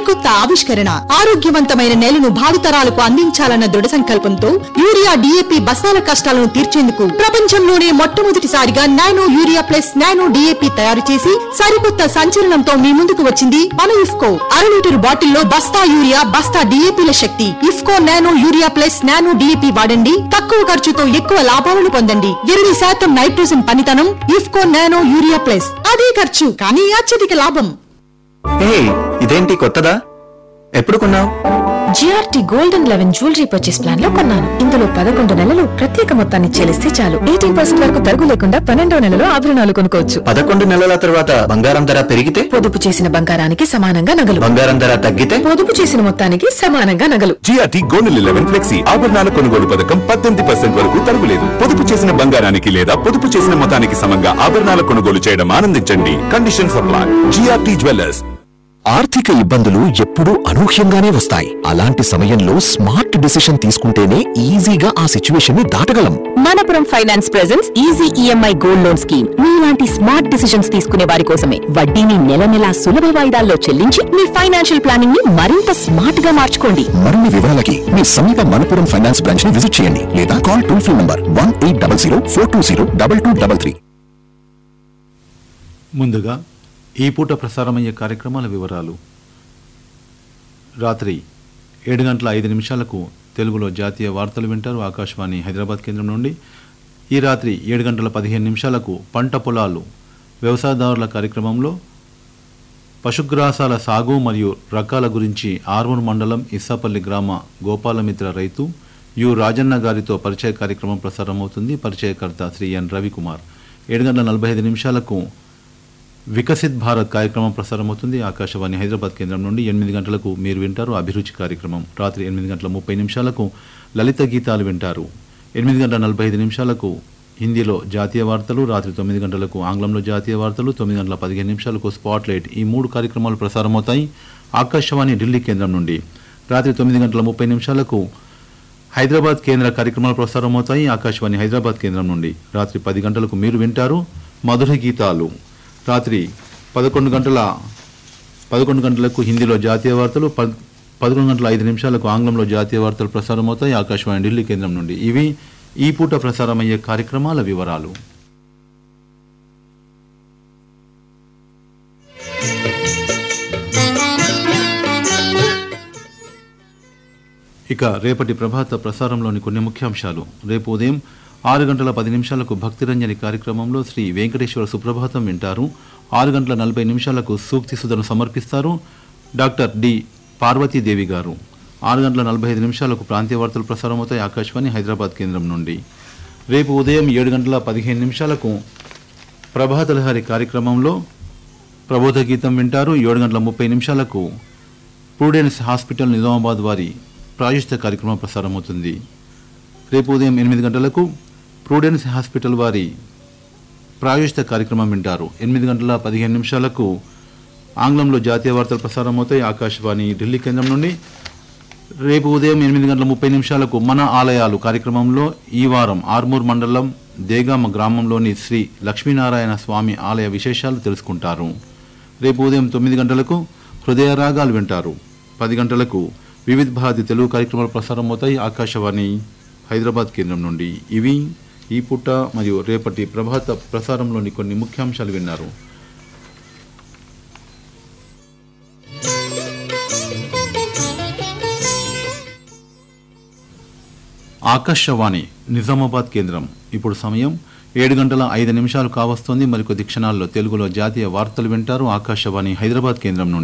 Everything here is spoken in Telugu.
సరికొత్త ఆవిష్కరణ ఆరోగ్యవంతమైన నేలను భావితరాలకు అందించాలన్న దృఢ సంకల్పంతో యూరియా డిఏపి బస్తాల కష్టాలను తీర్చేందుకు ప్రపంచంలోనే మొట్టమొదటిసారిగా nano urea plus nano DAP తయారు చేసి సరికొత్త సంచలనంతో మీ ముందుకు వచ్చింది మన ఇఫ్కో అర లీటర్ బాటిల్లో బస్తా యూరియా బస్తా డిఏపిల శక్తి IFFCO nano urea plus nano DAP వాడండి తక్కువ ఖర్చుతో ఎక్కువ లాభాలను పొందండి ఇరవై శాతం నైట్రోజన్ పనితనం ఇఫ్కో నానో యూరియా ప్లస్ అదే ఖర్చు కానీ అత్యధిక లాభం ఏ ఇదేంటి కొత్తదా ఎప్పుడు కొన్నావు GRT golden eleven jewellery purchase plan లో కొన్నాను ఇందులో పదకొండు నెలలు ప్రత్యేక మొత్తాన్ని చెల్లిస్తే చాలు ఎయిటీన్ పర్సెంట్ వరకు తరుగు లేకుండా పన్నెండో నెలలో ఆభరణాలు కొనుక్కోవచ్చు పదకొండు నెలల తర్వాత బంగారం ధర పెరిగితే పొదుపు చేసిన బంగారానికి సమానంగా నగలు బంగారం ధర తగ్గితే పొదుపు చేసిన మొత్తానికి సమానంగా నగలు జిఆర్టీ గోల్డెన్ లెవెన్ ఫ్లెక్సీ ఆభరణాల కొనుగోలు పథకం పద్దెనిమిది పర్సెంట్ వరకు తరుగులేదు పొదుపు చేసిన బంగారానికి లేదా పొదుపు చేసిన మొత్తానికి సమంగా ఆభరణాల కొనుగోలు చేయడం ఆనందించండి కండిషన్ సప్లై జిఆర్టీ జ్యువెలర్స్ ఆర్థిక ఇబ్బందులు ఎప్పుడూ అనూహ్యంగానే వస్తాయి అలాంటి సమయంలో స్మార్ట్ డిసిషన్ తీసుకుంటేనే ఈజీగా ఆ సిచ్యువేషన్ ని దాటగలం Manappuram finance presents easy EMI gold loan scheme మీలాంటి స్మార్ట్ డిసిషన్స్ తీసుకునే వారి కోసమే వడ్డీని నెల నెలా సులభ వాయిదాల్లో చెల్లించి మీ ఫైనాన్షియల్ ప్లానింగ్ ని మరింత స్మార్ట్ గా మార్చుకోండి మరిన్ని వివరాలకి మీ సమీప మనపురం ఫైనాన్స్ బ్రాంచ్ ని విజిట్ చేయండి లేదా call toll free number one eight double zero four two zero double two double three ముందుగా ఈ పూట ప్రసారమయ్యే కార్యక్రమాల వివరాలు రాత్రి ఏడు గంటల ఐదు నిమిషాలకు తెలుగులో జాతీయ వార్తలు వింటారు ఆకాశవాణి హైదరాబాద్ కేంద్రం నుండి ఈ రాత్రి ఏడు గంటల పదిహేను నిమిషాలకు పంట పొలాలు వ్యవసాయదారుల కార్యక్రమంలో పశుగ్రాసాల సాగు మరియు రకాల గురించి ఆర్మూర్ మండలం ఇస్సాపల్లి గ్రామ గోపాలమిత్ర రైతు యు రాజన్న గారితో పరిచయ కార్యక్రమం ప్రసారమవుతుంది పరిచయకర్త శ్రీ ఎన్ రవికుమార్ ఏడు గంటల నలభై ఐదు నిమిషాలకు వికసిత్ భారత్ కార్యక్రమం ప్రసారమవుతుంది ఆకాశవాణి హైదరాబాద్ కేంద్రం నుండి ఎనిమిది గంటలకు మీరు వింటారు అభిరుచి కార్యక్రమం రాత్రి ఎనిమిది గంటల ముప్పై నిమిషాలకు లలిత గీతాలు వింటారు ఎనిమిది గంటల నలభై ఐదు నిమిషాలకు హిందీలో జాతీయ వార్తలు రాత్రి తొమ్మిది గంటలకు ఆంగ్లంలో జాతీయ వార్తలు తొమ్మిది గంటల పదిహేను నిమిషాలకు స్పాట్ లైట్ ఈ మూడు కార్యక్రమాలు ప్రసారమవుతాయి ఆకాశవాణి ఢిల్లీ కేంద్రం నుండి రాత్రి తొమ్మిది గంటల ముప్పై నిమిషాలకు హైదరాబాద్ కేంద్ర కార్యక్రమాలు ప్రసారమవుతాయి ఆకాశవాణి హైదరాబాద్ కేంద్రం నుండి రాత్రి పది గంటలకు మీరు వింటారు మధుర గీతాలు రాత్రి పదకొండు గంటల పదకొండు గంటలకు హిందీలో జాతీయ వార్తలు పద్ పదకొండు గంటల ఐదు నిమిషాలకు ఆంగ్లంలో జాతీయ వార్తలు ప్రసారమవుతాయి ఆకాశవాణి ఢిల్లీ కేంద్రం నుండి ఇవి ఈ పూట ప్రసారమయ్యే కార్యక్రమాల వివరాలు ఇక రేపటి ప్రభాత ప్రసారంలోని కొన్ని ముఖ్యాంశాలు రేపు ఉదయం ఆరు గంటల పది నిమిషాలకు భక్తిరంజని కార్యక్రమంలో శ్రీ వెంకటేశ్వర సుప్రభాతం వింటారు ఆరు గంటల నలభై నిమిషాలకు సూక్తి సుధను సమర్పిస్తారు డాక్టర్ డి పార్వతీదేవి గారు ఆరు గంటల నలభై ఐదు నిమిషాలకు ప్రాంతీయ వార్తలు ప్రసారమవుతాయి ఆకాశవాణి హైదరాబాద్ కేంద్రం నుండి రేపు ఉదయం ఏడు గంటల పదిహేను నిమిషాలకు ప్రభాత లహరి కార్యక్రమంలో ప్రబోధ గీతం వింటారు ఏడు గంటల ముప్పై నిమిషాలకు ప్రూడెన్స్ హాస్పిటల్ నిజామాబాద్ వారి ప్రాయుష్ట కార్యక్రమం ప్రసారమవుతుంది రేపు ఉదయం ఎనిమిది గంటలకు ప్రూడెన్స్ హాస్పిటల్ వారి ప్రాయుష్ట కార్యక్రమం వింటారు ఎనిమిది గంటల పదిహేను నిమిషాలకు ఆంగ్లంలో జాతీయ వార్తలు ప్రసారమవుతాయి ఆకాశవాణి ఢిల్లీ కేంద్రం నుండి రేపు ఉదయం ఎనిమిది గంటల ముప్పై నిమిషాలకు మన ఆలయాలు కార్యక్రమంలో ఈ వారం ఆర్మూర్ మండలం దేగామ గ్రామంలోని శ్రీ లక్ష్మీనారాయణ స్వామి ఆలయ విశేషాలు తెలుసుకుంటారు రేపు ఉదయం తొమ్మిది గంటలకు హృదయ రాగాలు వింటారు పది గంటలకు వివిధ భారతి తెలుగు కార్యక్రమాలు ప్రసారం అవుతాయి ఆకాశవాణి హైదరాబాద్ కేంద్రం నుండి ఇవి ఈ పూట మరియు రేపటి ప్రభాత ప్రసారంలోని కొన్ని ముఖ్యాంశాలు విన్నారు ఆకాశవాణి నిజామాబాద్ కేంద్రం ఇప్పుడు సమయం ఏడు గంటల ఐదు నిమిషాలు కావస్తోంది మరికొద్ది క్షణాల్లో తెలుగులో జాతీయ వార్తలు వింటారు ఆకాశవాణి హైదరాబాద్ కేంద్రం నుండి